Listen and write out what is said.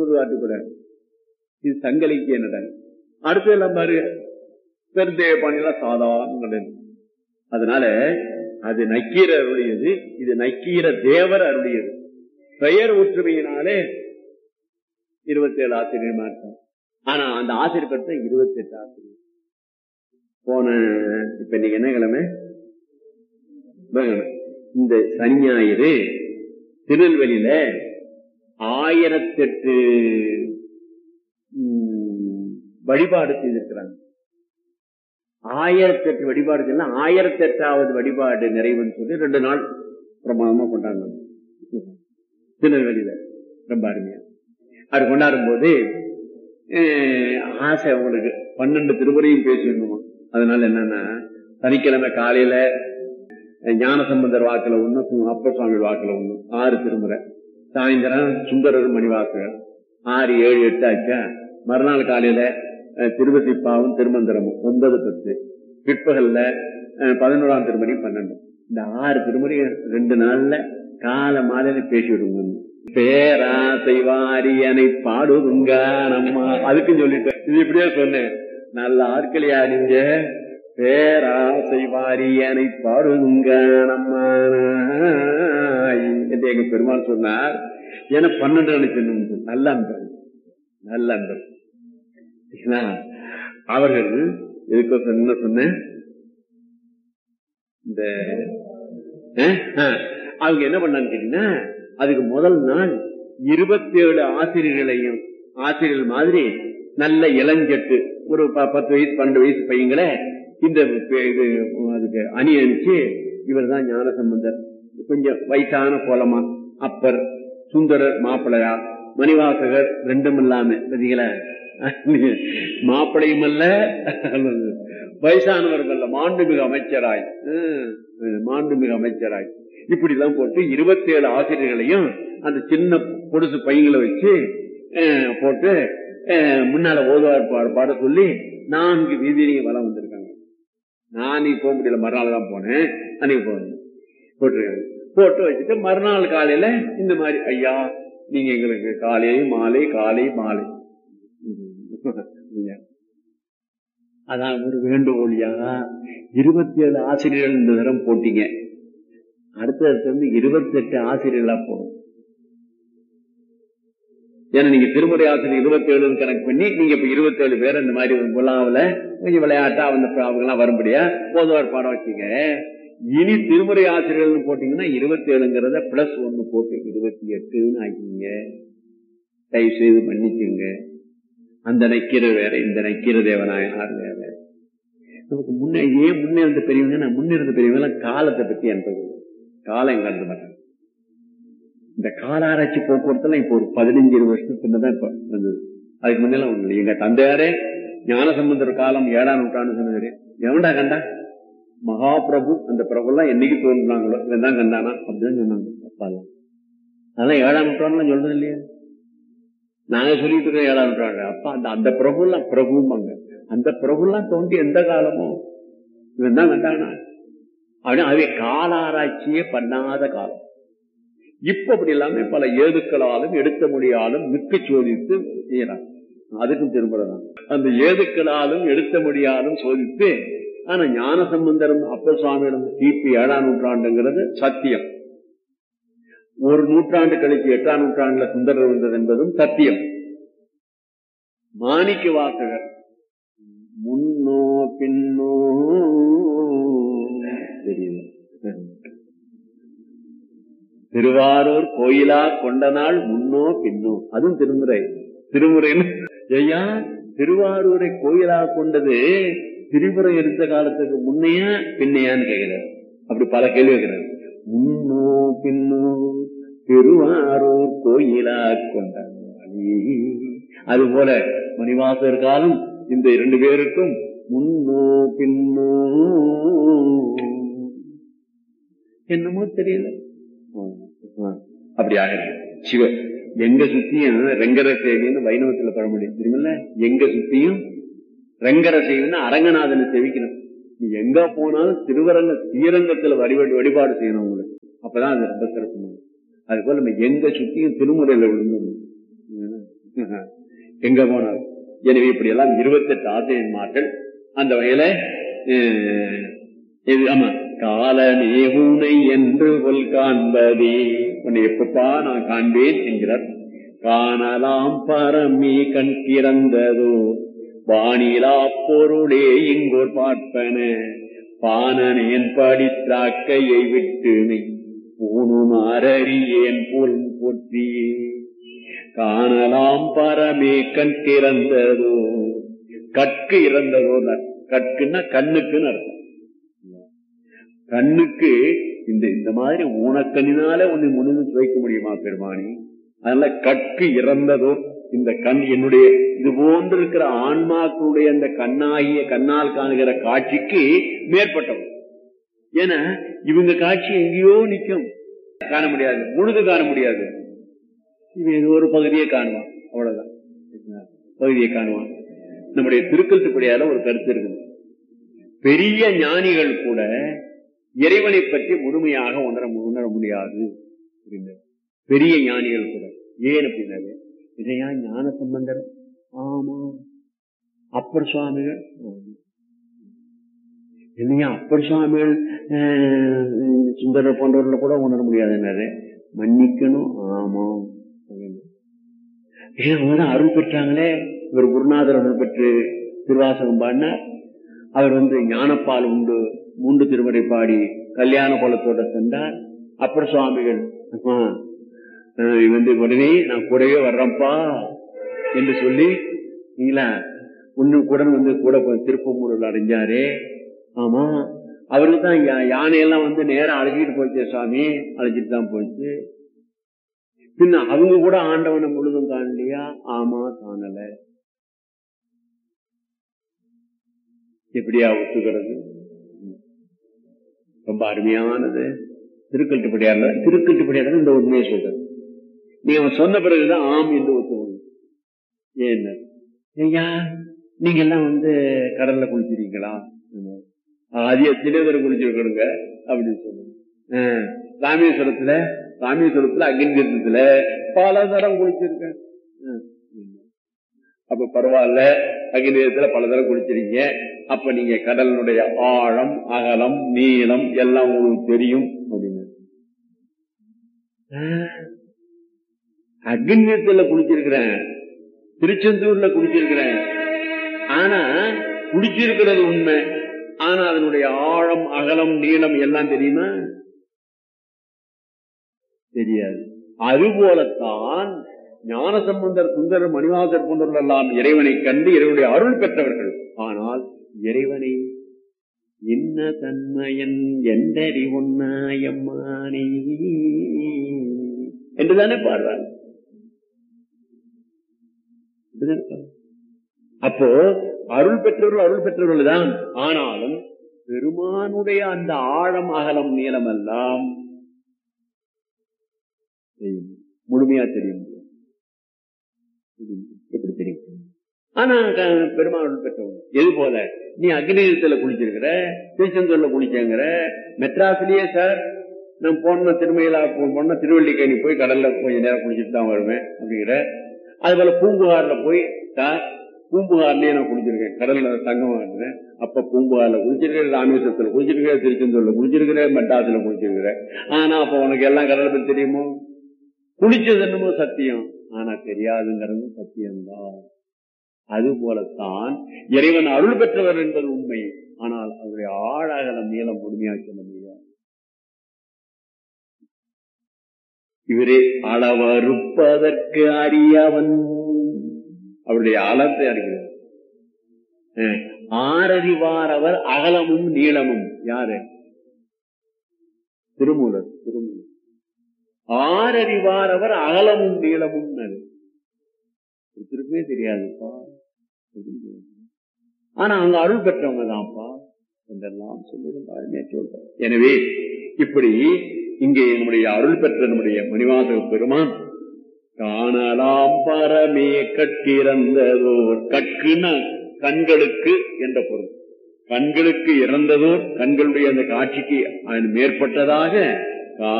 புதுவாட்டு கூட இது சங்கலிக்கு என்னடா அடுத்து எல்லாம் பாரு பெருந்தேவ பாணியெல்லாம் சாதாரண கிடையாது அதனால அது நக்கீர அருளியது இது நக்கீர தேவர் அருளியது பெயர் ஒற்றுமையினாலே இருபத்தி ஏழு ஆசிரியர் மாற்றம் ஆனா அந்த ஆசிரியர் பெற்ற இருபத்தி எட்டு ஆசிரியர் போன இப்ப இன்னைக்கு என்ன கிழமை புதன்கிழமை. இந்த சனி ஞாயிறு திருநெல்வேலியில ஆயிரத்தெட்டு ம், வழிபாடு செய்திருக்கிறாங்க ஆயிரத்தி எட்டு வழிபாடு செய்யலாம் ஆயிரத்தி எட்டாவது வழிபாடு நிறைவுன்னு சொல்லி ரெண்டு நாள் பிரமாதமா கொண்டாடினாங்க திருநெல்வேலியில ரொம்ப அருமையா அது கொண்டாடும் போது அஹ், ஆசை அவங்களுக்கு பன்னெண்டு திருமுறையும் பேசிடணுமா அதனால என்னன்னா சனிக்கிழமை காலையில ஞான சம்பந்தர் வாக்குல ஒண்ணு சு- அப்பர் சுவாமி வாக்குல ஒண்ணு ஆறு திருமுறை சாயந்தரம் சுந்தரர் மணி வாக்குகள் ஆறு ஏழு எட்டு ஆச்சா மறுநாள் காலையில அஹ், திருவசிப்பாவும் திருமந்திரமும் ஒன்பது பத்து பிற்பகல்ல அஹ், பதினோராம் திருமணி பன்னெண்டு இந்த ஆறு திருமுறை ரெண்டு நாள்ல கால மாலையில பேசி விடுங்க பேராசை வாரியனை பாடுதுங்க நம்ம அதுக்கும் சொல்லிட்டேன் இது இப்படியே சொன்னேன் நல்ல ஆட்களையா நீங்க பேராசை வாரியனை பாடுதுங்க நம்ம என்று எங்க பெருமாள் சொன்னார் என பன்னெண்டு நினைச்சு நல்ல அன்பர் நல்ல அன்பர் ஏன்னா, அவர்கள் எதுக்கு என்ன சொன்னேன் இந்த அஹ், அஹ், அவங்க என்ன பண்ணான்னு கேட்டீங்கன்னா அதுக்கு முதல் நாள் இருபத்தி ஏழு ஆசிரியர்களையும் ஆசிரியர்கள் மாதிரி நல்ல இளஞ்சட்டு ஒரு ப- பத்து வயசு பன்னெண்டு வயசு பையங்களை இந்த பே- இது அதுக்கு அணி அணிச்சு இவர் தான் ஞான சம்பந்தர் கொஞ்சம் வயசான கோலமா அப்பர் சுந்தரர் மாப்பிள்ளையா மணிவாசகர் ரெண்டும் இல்லாம பார்த்தீங்களா மாப்பிளையும் அல்ல வயசானவர்கள் அல்ல மாண்புமிகு அமைச்சராய் ஹம், மாண்புமிகு அமைச்சராய் இப்படி எல்லாம் போட்டு இருபத்தி ஏழு ஆசிரியர்களையும் அந்த சின்ன பொடுசு பையங்களை வச்சு அஹ், போட்டு அஹ், முன்னால ஓதுவார் பாட பாட சொல்லி நான்கு வீதியிலையும் வளம் வந்திருக்காங்க நான் நீ போக முடியல மறுநாள் தான் போனேன் அன்னைக்கு போனேன் போட்டிருக்காங்க போட்டு வச்சுட்டு மறுநாள் காலையில இந்த மாதிரி ஐயா நீங்க எங்களுக்கு காலை மாலை காலை மாலை ஐயா. அதான் ஒரு வேண்டுகோளியா இருபத்தி ஏழு ஆசிரியர்கள் இந்த தரம் போட்டீங்க அடுத்தது வந்து இருபத்தி எட்டு ஆசிரியர்களா போடும் ஏன்னா நீங்க திருமுறை ஆசிரியர் இருபத்தி ஏழு கணக்கு பண்ணி நீங்க இப்ப இருபத்தி ஏழு பேர் இந்த மாதிரி ஒரு விழாவுல கொஞ்சம் விளையாட்டா அந்த அவங்க எல்லாம் வரும்படியா போதுவார் பாடம் வச்சீங்க இனி திருமுறை ஆசிரியர்கள் போட்டீங்கன்னா இருபத்தி ஏழுங்கிறத பிளஸ் ஒன்னு போட்டு இருபத்தி எட்டுன்னு ஆக்கிங்க தயவு செய்து மன்னிச்சுங்க அந்த நக்கீர வேற இந்த நக்கீர தேவனாயனார் வேற நமக்கு முன்னே ஏன் முன்னே இருந்த பெரியவங்க நான் முன்னே இருந்த பெரியவங்க எல்லாம் காலத்தை பத்தி என்பது காலம் கண்டு மாட்டாங்க இந்த கால ஆராய்ச்சி போக்குவரத்துல இப்ப ஒரு பதினஞ்சு இருபது வருஷத்துக்கு தான் இப்ப வந்தது அதுக்கு முன்னெல்லாம் ஒண்ணு இல்லை. எங்க தந்தையாரே ஞான சம்பந்தர் காலம் ஏழாம் நூற்றாண்டு சொன்னது எவன்டா கண்டா மகாபிரபு அந்த பிரபு எல்லாம் என்னைக்கு தோன்றாங்களோ இவன் தான் கண்டானா அப்படின்னு சொன்னாங்க அப்பா எல்லாம் அதெல்லாம் ஏழாம் நூற்றாண்டுலாம் சொல்றது இல்லையா நாங்க சொல்லிட்டு இருக்கோம் ஏழாம் நூற்றாண்டு அப்பா அந்த அந்த பிரபு எல்லாம் பிரபும்பாங்க அந்த பிரபு எல்லாம் தோன்றி எந்த காலமோ இவன் தான் கண்டானா அப்படின்னு அவை கால ஆராய்ச்சியே பண்ணாத காலம் இப்ப அப்படி எல்லாமே பல ஏதுக்களாலும் எடுத்த மொழியாலும் மிக்க சோதித்து செய்யறாங்க அதுக்கும் திரும்புறதான் அந்த ஏதுக்களாலும் எடுத்த மொழியாலும் சோதித்து ஆனா ஞான சம்பந்தரும் அப்பர் சுவாமியிடம் கிபி ஏழாம் நூற்றாண்டுங்கிறது சத்தியம் ஒரு நூற்றாண்டு கழிச்சு எட்டாம் நூற்றாண்டுல சுந்தரர் வந்தது என்பதும் சத்தியம் மாணிக்க வாசகர் முன்னோ பின்னோ தெரியல திருவாரூர் கோயிலா கொண்ட நாள் முன்னோ பின்னோ அதுவும் திருமுறை திருமுறைன்னு ஐயா திருவாரூரை கோயிலா கொண்டது திரிபுரை எடுத்த காலத்துக்கு முன்னையா பின்னையான்னு கேட்கிறார் அப்படி பல கேள்வி கேட்கிறார் முன்னோ பின்னோ திருவாரூர் கோயிலா கொண்ட நாளே. அது போல மணிவாசர் காலம் இந்த இரண்டு பேருக்கும் முன்னோ பின்னோ என்னமோ தெரியல அப்படி ஆகிறது சிவ எங்க சுத்தியும் ரெங்கர சேவின்னு வைணவத்துல பழமொழி தெரியுமில்ல எங்க சுத்தியும் ரெங்கர சேவின்னு அரங்கநாதனை செவிக்கணும் நீ எங்க போனாலும் திருவரங்க ஸ்ரீரங்கத்துல வழிபாடு வழிபாடு செய்யணும் உங்களுக்கு அப்பதான் அது ரொம்ப சிறப்பு அது போல நம்ம எங்க சுத்தியும் திருமுறையில விழுந்து எங்க போனார் எனவே இப்படி எல்லாம் இருபத்தெட்டு ஆசிரியன்மார்கள் அந்த வகையில அஹ், இது ஆமா காலனே உனை என்று கொல் காண்பதே உன்னை எப்பப்பா நான் காண்பேன் என்கிறார் காணலாம் பரமி கண் திறந்ததோ வானிலா பொருளே இங்கோர் பார்ப்பன பானனேன் படித்தாக்கையை விட்டு மெய் பூணுமாறியேன் போல் போற்றியே காணலாம் பரமே கண் திறந்ததோ கற்கு இறந்ததோ கற்குன்னா கண்ணுக்குன்னு அர்த்தம் கண்ணுக்கு இந்த இந்த மாதிரி ஊனக்கண்ணினால உன்னை முன்னில் வைக்க முடியுமா பெருமானி அதனால கற்கு இறந்ததோ இந்த கண் என்னுடைய இது போன்று இருக்கிற ஆன்மாக்களுடைய அந்த கண்ணாகிய கண்ணால் காணுகிற காட்சிக்கு மேற்பட்டவன் ஏன்னா இவங்க காட்சி எங்கேயோ நிக்கும் காண முடியாது முழுது காண முடியாது இவன் ஏதோ ஒரு பகுதியை காணுவான் அவ்வளவுதான் பகுதியை காணுவான் நம்முடைய திருக்கல்துப்படியால ஒரு கருத்து இருக்குது பெரிய ஞானிகள் கூட இறைவனை பற்றி முழுமையாக உணர உணர முடியாது அப்படின்னாரு. பெரிய ஞானிகள் கூட ஏன் அப்படின்னாரு இதையா ஞான சம்பந்தர் ஆமா அப்பர் சுவாமிகள் ஆமா. இல்லையா அப்பர் சுவாமிகள் அஹ், சுந்தரர் போன்றவர்கள் கூட உணர முடியாதுன்னாரு மன்னிக்கணும் ஆமா அப்படின்னு. ஏன் அவங்கதான் அருள் பெற்றாங்களே இவர் குருநாதர் அருள் பெற்று திருவாசகம் பாடினார் அவர் வந்து ஞானப்பால் உண்டு மூன்று திருமுறை பாடி கல்யாண கோலத்தோட சென்றார் அப்புறம் சுவாமிகள் அம்மா, அஹ் வந்து உடனே நான் கூடவே வர்றேன்ப்பா என்று சொல்லி நீங்களா இன்னும் கூட வந்து கூட போய் திருப்பம்பூரில் அடைஞ்சாரு ஆமா அவருக்கு தான் யா- யானையெல்லாம் வந்து நேரம் அழைச்சிட்டு போச்சு சாமி அழைச்சிட்டு தான் போச்சு பின்ன அவங்க கூட ஆண்டவனை முழுதும் காணலையா ஆமா காணல எப்படியா ஒத்துக்கிறது ரொம்ப அருமையானது திருக்கட்டுப்படியார் திருக்கட்டுப்படியார் இந்த உண்மையை சொல்றது நீ அவன் சொன்ன பிறகுதான் ஆம் என்று ஒத்துக்கணும் ஏன் ஐயா நீங்க எல்லாம் வந்து கடல்ல குளிச்சிருக்கீங்களா அதிக தினேதர் குளிச்சிருக்கணுங்க அப்படின்னு சொல்லுங்க ஆஹ், ராமேஸ்வரத்துல ராமேஸ்வரத்துல அக்னிதீர்த்தத்துல பல தரம் குளிச்சிருக்கேன் ஆஹ், அப்ப பரவாயில்ல அக்னிதீர்த்தத்துல பல தரம் குளிச்சிருக்கீங்க அப்ப நீங்க கடலினுடைய ஆழம் அகலம் நீளம் எல்லாம் உங்களுக்கு தெரியும் அப்படின்னு அக்னிதீர்த்தத்துல குளிச்சிருக்கிறேன் திருச்செந்தூர்ல குளிச்சிருக்கிறேன் ஆனா குடிச்சிருக்கிறது உண்மை ஆனா அதனுடைய ஆழம் அகலம் நீளம் எல்லாம் தெரியுமா தெரியாது அதுபோலத்தான் ஞானசம்பந்தர் சுந்தரர் மணிவாசர் போன்றவர்கள் எல்லாம் இறைவனை கண்டு இறைவனுடைய அருள் பெற்றவர்கள் ஆனால் இறைவனை என்ன தன்மையன் எந்தறி உன்னாயம்மானே என்றுதானே பாடுறாங்க இப்படிதானே பாடுறாங்க. அப்போ அருள் பெற்றவர்கள் அருள் பெற்றவர்கள் தான் ஆனாலும் பெருமானுடைய அந்த ஆழம் அகலம் நீளம் எல்லாம் தெரியும். முழுமையா தெரியும் எப்படி தெரியும் ஆனா க- பெருமாள் அருள் பெற்றவங்க எது போல நீ அக்னிதத்துல குளிச்சிருக்கிற திருச்செந்தூர்ல குளிச்சங்கிற மெட்ராஸ்லயே சார் நான் போன திருமையிலா போன திருவள்ளிக்கேணி போய் கடல்ல கொஞ்ச நேரம் குளிச்சுட்டு தான் வருவேன் அப்படிங்கிற அது போல பூம்புகார்ல போய் சார் பூம்புகார்லயே நான் குளிச்சிருக்கேன் கடல்ல தங்கமா இருந்தேன் அப்ப பூம்புகார்ல குளிச்சிருக்கேன் ராமேஸ்வரத்துல குளிச்சிருக்கேன் திருச்செந்தூர்ல குளிச்சிருக்கிறேன் மெட்ராஸ்ல குளிச்சிருக்கிறேன் ஆனா அப்ப உனக்கு எல்லாம் கடலை பத்தி தெரியுமோ குளிச்சது என்னமோ சத்தியம் ஆனா தெரியாதுங்கிறது சத்தியம்தான் அது போலத்தான் இறைவன் அருள் பெற்றவர் என்பது உண்மை ஆனால் அவருடைய ஆழாகலம் நீளம் முழுமையாக சொல்ல முடியாது இவரே அளவறுப்பதற்கு அறியவன் அவருடைய அளத்தை அறிகிறார் அஹ், ஆறறிவார் அவர் அகலமும் நீளமும் யாரு திருமூலர் திருமூலர் ஆறறிவார் அவர் அகலமும் நீளமும் திருப்பே தெரியாதுப்பா ஆனா அவங்க அருள் பெற்றவங்க தான்ப்பா என்றெல்லாம் சொல்லுகிறார் சொல்றார் எனவே இப்படி இங்கே நம்முடைய அருள் பெற்ற நம்முடைய மணிவாசக பெருமான் காணலாம் பரமே கற்கிறந்ததோர் கற்குன கண்களுக்கு என்ற பொருள் கண்களுக்கு இறந்ததோர் கண்களுடைய அந்த காட்சிக்கு அது மேற்பட்டதாக